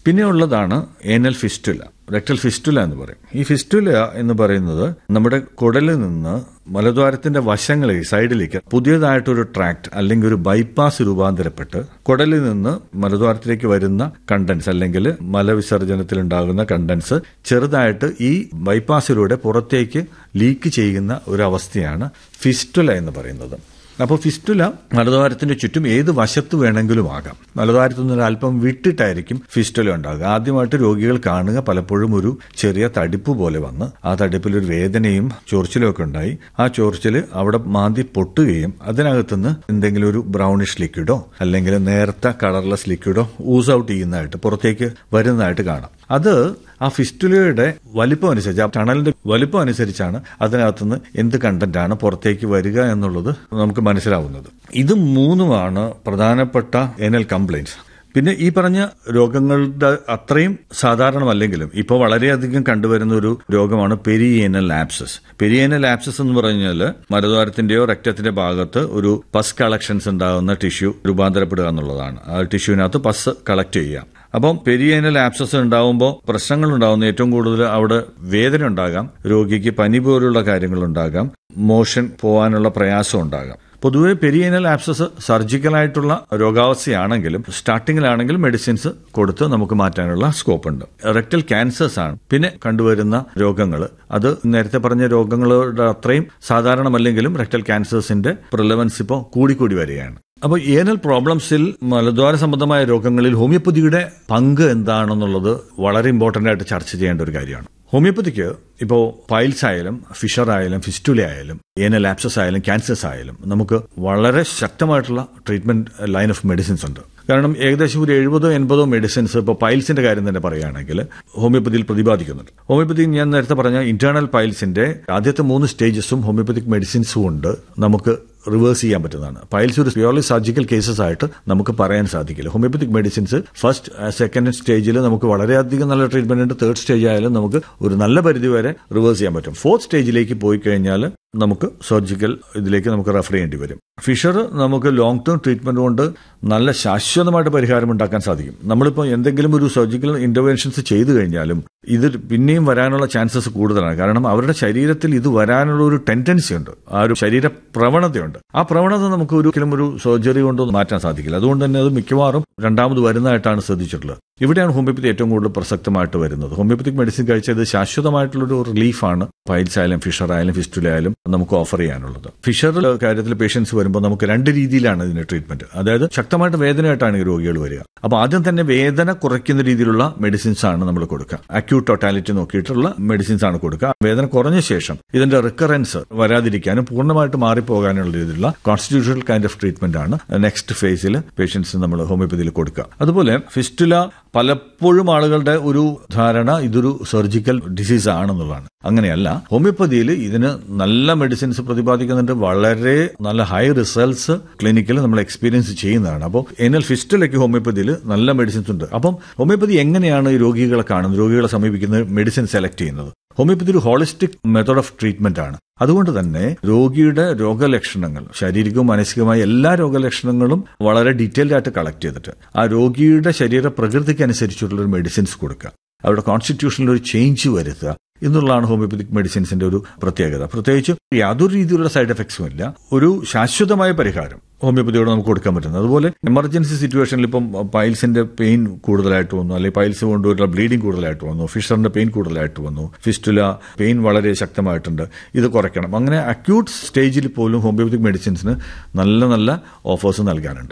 പിന്നെ ഉള്ളതാണ് anal fistula rectal fistula എന്ന് പറയും ഈ ഫിസ്റ്റുല എന്ന് പറയുന്നത് നമ്മുടെ കുടലിൽ നിന്ന് മലദ്വാരത്തിന്റെ വശങ്ങളിൽ സൈഡിലേക്ക് പുതിയതായിട്ടൊരു ട്രാക്ട് അല്ലെങ്കിൽ ഒരു ബൈപ്പാസ് രൂപാന്തരപ്പെട്ട് കുടലിൽ നിന്ന് മലദ്വാരത്തിലേക്ക് വരുന്ന കണ്ടൻസ് അല്ലെങ്കിൽ മലവിസർജനത്തിൽ ഉണ്ടാകുന്ന കണ്ടൻസ് ചെറുതായിട്ട് ഈ ബൈപ്പാസിലൂടെ പുറത്തേക്ക് ലീക്ക് ചെയ്യുന്ന ഒരു അവസ്ഥയാണ് ഫിസ്റ്റുല എന്ന് പറയുന്നത് അപ്പോൾ ഫിസ്റ്റുല മലദ്വാരത്തിന്റെ ചുറ്റും ഏത് വശത്ത് വേണമെങ്കിലും ആകാം മലദ്വാരത്തു നിന്ന് അല്പം വിട്ടിട്ടായിരിക്കും ഫിസ്റ്റുല ഉണ്ടാകുക ആദ്യമായിട്ട് രോഗികൾ കാണുക പലപ്പോഴും ഒരു ചെറിയ തടിപ്പ് പോലെ വന്ന് ആ തടിപ്പിൽ ഒരു വേദനയും ചൊറിച്ചിലും ഒക്കെ ഉണ്ടായി ആ ചൊറിച്ചിൽ അവിടെ മാന്തി പൊട്ടുകയും അതിനകത്തുനിന്ന് എന്തെങ്കിലും ഒരു ബ്രൗണിഷ് ലിക്വിഡോ അല്ലെങ്കിൽ നേർത്ത കളർലെസ് ലിക്വിഡോ ഊസ് ഔട്ട് ചെയ്യുന്നതായിട്ട് പുറത്തേക്ക് വരുന്നതായിട്ട് കാണാം അത് ആ ഫിസ്റ്റുലയുടെ വലിപ്പം അനുസരിച്ച് ആ ടണലിന്റെ വലിപ്പം അനുസരിച്ചാണ് അതിനകത്തുനിന്ന് എന്ത് കണ്ടന്റ് ആണ് പുറത്തേക്ക് വരിക എന്നുള്ളത് നമുക്ക് മനസ്സിലാവുന്നത് ഇത് മൂന്നുമാണ് പ്രധാനപ്പെട്ട എനൽ കംപ്ലൈൻസ് പിന്നെ ഈ പറഞ്ഞ രോഗങ്ങളുടെ അത്രയും സാധാരണമല്ലെങ്കിലും ഇപ്പോൾ വളരെയധികം കണ്ടുവരുന്ന ഒരു രോഗമാണ് പെരിയേനൽ ആപ്സസ് പെരിയേനൽ ആപ്സസ് എന്ന് പറഞ്ഞാൽ മലദ്വാരത്തിന്റെയോ രക്തത്തിന്റെ ഭാഗത്ത് ഒരു പസ് കളക്ഷൻസ് ഉണ്ടാകുന്ന ടിഷ്യൂ രൂപാന്തരപ്പെടുക എന്നുള്ളതാണ് ആ ടിഷ്യൂവിനകത്ത് പസ് കളക്ട് ചെയ്യുക അപ്പം പെരിയേനൽ ആപ്സസ് ഉണ്ടാവുമ്പോൾ പ്രശ്നങ്ങൾ ഉണ്ടാവുന്ന ഏറ്റവും കൂടുതൽ അവിടെ വേദന ഉണ്ടാകാം രോഗിക്ക് പനി പോലുള്ള കാര്യങ്ങൾ ഉണ്ടാകാം മോഷൻ പോകാനുള്ള പ്രയാസം ഉണ്ടാകാം പൊതുവെ പെരിയേനൽ ആപ്സസ് സർജിക്കലായിട്ടുള്ള രോഗാവസ്ഥയാണെങ്കിലും സ്റ്റാർട്ടിങ്ങിലാണെങ്കിൽ മെഡിസിൻസ് കൊടുത്ത് നമുക്ക് മാറ്റാനുള്ള സ്കോപ്പ് ഉണ്ട് റെക്ടൽ ക്യാൻസേഴ്സ് ആണ് പിന്നെ കണ്ടുവരുന്ന രോഗങ്ങൾ അത് നേരത്തെ പറഞ്ഞ രോഗങ്ങളുടെ അത്രയും സാധാരണമല്ലെങ്കിലും റെക്ടൽ ക്യാൻസേഴ്സിന്റെ പ്രിലവൻസ് ഇപ്പോൾ കൂടിക്കൂടി വരികയാണ് അപ്പോൾ ഏനൽ പ്രോബ്ലംസിൽ മലദ്വാര സംബന്ധമായ രോഗങ്ങളിൽ ഹോമിയോപ്പതിയുടെ പങ്ക് എന്താണെന്നുള്ളത് വളരെ ഇമ്പോർട്ടന്റ് ആയിട്ട് ചർച്ച ചെയ്യേണ്ട ഒരു കാര്യമാണ് ഹോമിയോപ്പതിക്ക് ഇപ്പോൾ പൈൽസ് ആയാലും ഫിഷർ ആയാലും ഫിസ്റ്റുല ആയാലും ഏനൽ ആപ്സസ് ആയാലും ക്യാൻസേഴ്സ് ആയാലും നമുക്ക് വളരെ ശക്തമായിട്ടുള്ള ട്രീറ്റ്മെന്റ് ലൈൻ ഓഫ് മെഡിസിൻസ് ഉണ്ട് കാരണം ഏകദേശം ഒരു എഴുപതോ എൺപതോ മെഡിസിൻസ് ഇപ്പോൾ പൈൽസിന്റെ കാര്യം തന്നെ പറയുകയാണെങ്കിൽ ഹോമിയോപ്പതിയിൽ പ്രതിപാദിക്കുന്നുണ്ട് ഹോമിയോപ്പതി ഞാൻ നേരത്തെ പറഞ്ഞ ഇന്റേണൽ പൈൽസിന്റെ ആദ്യത്തെ മൂന്ന് സ്റ്റേജസും ഹോമിയോപ്പതിക് മെഡിസിൻസും ഉണ്ട് നമുക്ക് റിവേഴ്സ് ചെയ്യാൻ പറ്റുന്നതാണ് പൈൽസ് ഒരു പ്യോർലി സർജിക്കൽ കേസസ് ആയിട്ട് നമുക്ക് പറയാൻ സാധിക്കില്ല ഹോമിയോപ്പതിക് മെഡിസിൻസ് ഫസ്റ്റ് സെക്കൻഡ് സ്റ്റേജിൽ നമുക്ക് വളരെയധികം നല്ല ട്രീറ്റ്മെന്റ് ഉണ്ട് തേർഡ് സ്റ്റേജ് ആയാലും നമുക്ക് ഒരു നല്ല പരിധി വരെ റിവേഴ്സ് ചെയ്യാൻ പറ്റും ഫോർത്ത് സ്റ്റേജിലേക്ക് പോയി കഴിഞ്ഞാൽ നമുക്ക് സർജിക്കൽ ഇതിലേക്ക് നമുക്ക് റെഫർ ചെയ്യേണ്ടി വരും ഫിഷർ നമുക്ക് ലോങ് ടേം ട്രീറ്റ്മെന്റ് കൊണ്ട് നല്ല ശാശ്വതമായിട്ട് പരിഹാരം ഉണ്ടാക്കാൻ സാധിക്കും നമ്മളിപ്പോൾ എന്തെങ്കിലും ഒരു സർജിക്കൽ ഇന്റർവെൻഷൻസ് ചെയ്തു കഴിഞ്ഞാലും ഇത് പിന്നെയും വരാനുള്ള ചാൻസസ് കൂടുതലാണ് കാരണം അവരുടെ ശരീരത്തിൽ ഇത് വരാനുള്ള ഒരു ടെൻഡൻസി ഉണ്ട് ആ ഒരു ശരീര പ്രവണതയുണ്ട് ആ പ്രവണത നമുക്ക് ഒരിക്കലും ഒരു സർജറി കൊണ്ട് മാറ്റാൻ സാധിക്കില്ല അതുകൊണ്ട് തന്നെ അത് മിക്കവാറും രണ്ടാമത് വരുന്നതായിട്ടാണ് ശ്രദ്ധിച്ചിട്ടുള്ളത് ഇവിടെയാണ് ഹോമിയോപ്പതി ഏറ്റവും കൂടുതൽ പ്രസക്തമായിട്ട് വരുന്നത് ഹോമിയോപ്പതിക് മെഡിസിൻ കഴിച്ചത് ശാശ്വതമായിട്ടുള്ളൊരു റിലീഫാണ് പൈൽസ് ആയാലും ഫിഷർ ആയാലും ഫിസ്റ്റുല ആയാലും നമുക്ക് ഓഫർ ചെയ്യാനുള്ളത് ഫിഷർ കാര്യത്തിൽ പേഷ്യൻസ് വരുമ്പോൾ നമുക്ക് രണ്ട് രീതിയിലാണ് ഇതിന്റെ ട്രീറ്റ്മെന്റ് അതായത് ശക്തമായിട്ട് വേദനയായിട്ടാണ് ഈ രോഗികൾ വരിക അപ്പോൾ ആദ്യം തന്നെ വേദന കുറയ്ക്കുന്ന രീതിയിലുള്ള മെഡിസിൻസ് ആണ് നമ്മൾ കൊടുക്കുക അക്യൂട്ട് ടോട്ടാലിറ്റി നോക്കിയിട്ടുള്ള മെഡിസിൻസ് ആണ് കൊടുക്കുക വേദന കുറഞ്ഞ ശേഷം ഇതിന്റെ റിക്കറൻസ് വരാതിരിക്കാനും പൂർണ്ണമായിട്ട് മാറിപ്പോകാനുള്ള രീതിയിലുള്ള കോൺസ്റ്റിറ്റ്യൂഷണൽ കൈൻഡ് ഓഫ് ട്രീറ്റ്മെന്റ് ആണ് നെക്സ്റ്റ് ഫേസിൽ പേഷ്യൻസ് നമ്മൾ ഹോമിയോപ്പതിയിൽ കൊടുക്കുക അതുപോലെ ഫിസ്റ്റുല പലപ്പോഴും ആളുകളുടെ ഒരു ധാരണ ഇതൊരു സർജിക്കൽ ഡിസീസ് ആണെന്നുള്ളതാണ് അങ്ങനെയല്ല ഹോമിയോപ്പതിയിൽ ഇതിന് നല്ല മെഡിസിൻസ് പ്രതിപാദിക്കുന്നുണ്ട് വളരെ നല്ല ഹൈ റിസൾട്ട്സ് ക്ലിനിക്കിൽ നമ്മൾ എക്സ്പീരിയൻസ് ചെയ്യുന്നതാണ് അപ്പോൾ എന്നാൽ ഫിസ്റ്റിലേക്ക് ഹോമിയോപ്പതിയിൽ നല്ല മെഡിസിൻസ് ഉണ്ട് അപ്പം ഹോമിയോപ്പതി എങ്ങനെയാണ് ഈ രോഗികളെ കാണുന്നത് രോഗികളെ സമീപിക്കുന്നത് മെഡിസിൻ സെലക്ട് ചെയ്യുന്നത് ഹോമിയോപ്പതി ഒരു ഹോളിസ്റ്റിക് മെത്തേഡ് ഓഫ് ട്രീറ്റ്മെന്റ് ആണ് അതുകൊണ്ട് തന്നെ രോഗിയുടെ രോഗലക്ഷണങ്ങൾ ശാരീരികവും മാനസികവുമായ എല്ലാ രോഗലക്ഷണങ്ങളും വളരെ ഡീറ്റെയിൽഡ് ആയിട്ട് കളക്ട് ചെയ്തിട്ട് ആ രോഗിയുടെ ശരീര പ്രകൃതിക്ക് അനുസരിച്ചുള്ള ഒരു മെഡിസിൻസ് കൊടുക്കുക അവരുടെ കോൺസ്റ്റിറ്റ്യൂഷനിൽ ഒരു ചേഞ്ച് വരുത്തുക എന്നുള്ളതാണ് ഹോമിയോപ്പതിക് മെഡിസിൻസിന്റെ ഒരു പ്രത്യേകത പ്രത്യേകിച്ച് യാതൊരു രീതിയിലുള്ള സൈഡ് എഫക്ട്സും ഇല്ല ഒരു ശാശ്വതമായ പരിഹാരം ഹോമിയോപ്പതിയോട് നമുക്ക് കൊടുക്കാൻ പറ്റുന്നത് അതുപോലെ എമർജൻസി സിറ്റുവേഷനിൽ ഇപ്പം പൈൽസിന്റെ പെയിൻ കൂടുതലായിട്ട് വന്നു അല്ലെങ്കിൽ പൈൽസ് കൊണ്ടുവരുന്ന ബ്ലീഡിംഗ് കൂടുതലായിട്ട് വന്നു ഫിഷറിന്റെ പെയിൻ കൂടുതലായിട്ട് വന്നു ഫിസ്റ്റുല പെയിൻ വളരെ ശക്തമായിട്ടുണ്ട് ഇത് കുറയ്ക്കണം അങ്ങനെ അക്യൂട്ട് സ്റ്റേജിൽ പോലും ഹോമിയോപ്പതിക് മെഡിസിൻസിന് നല്ല നല്ല ഓഫേഴ്സ് നൽകാനുണ്ട്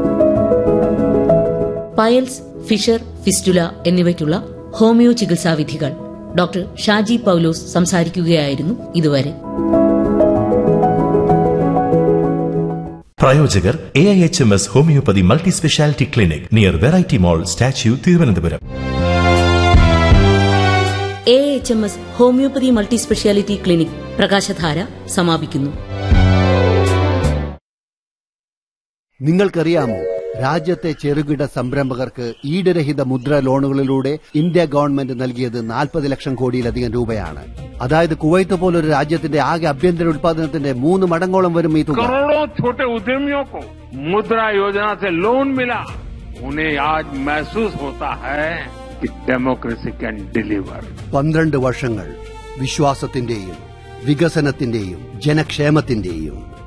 പയൽസ് ഫിഷർ ഫിസ്റ്റുല എന്നിവയ്ക്കുള്ള ഹോമിയോ ചികിത്സാ വിധികൾ ഡോക്ടർ ഷാജി പൌലോസ് സംസാരിക്കുകയായിരുന്നു ഇതുവരെ പ്രായോജകർ A I H M S homeopathy multi speciality clinic near variety mall statue Thiruvananthapuram A H M S homeopathy multi speciality clinic Prakashadhara സമാപിക്കുന്നു നിങ്ങൾക്കറിയാമോ രാജ്യത്തെ ചെറുകിട സംരംഭകർക്ക് ഈടുരഹിത മുദ്ര ലോണുകളിലൂടെ ഇന്ത്യ ഗവൺമെന്റ് നൽകിയത് നാൽപ്പത് ലക്ഷം കോടിയിലധികം രൂപയാണ് അതായത് കുവൈത്ത് പോലൊരു രാജ്യത്തിന്റെ ആകെ ആഭ്യന്തര ഉത്പാദനത്തിന്റെ മൂന്ന് മടങ്ങോളം വരും ഈ തുക करोड़ों छोटे उद्यमियों को मुद्रा योजना से लोन मिला उन्हें आज महसूस होता है कि डेमोक्रेसी कैन डिलीवर പന്ത്രണ്ട് വർഷങ്ങൾ വിശ്വാസത്തിന്റെയും വികസനത്തിന്റെയും ജനക്ഷേമത്തിന്റെയും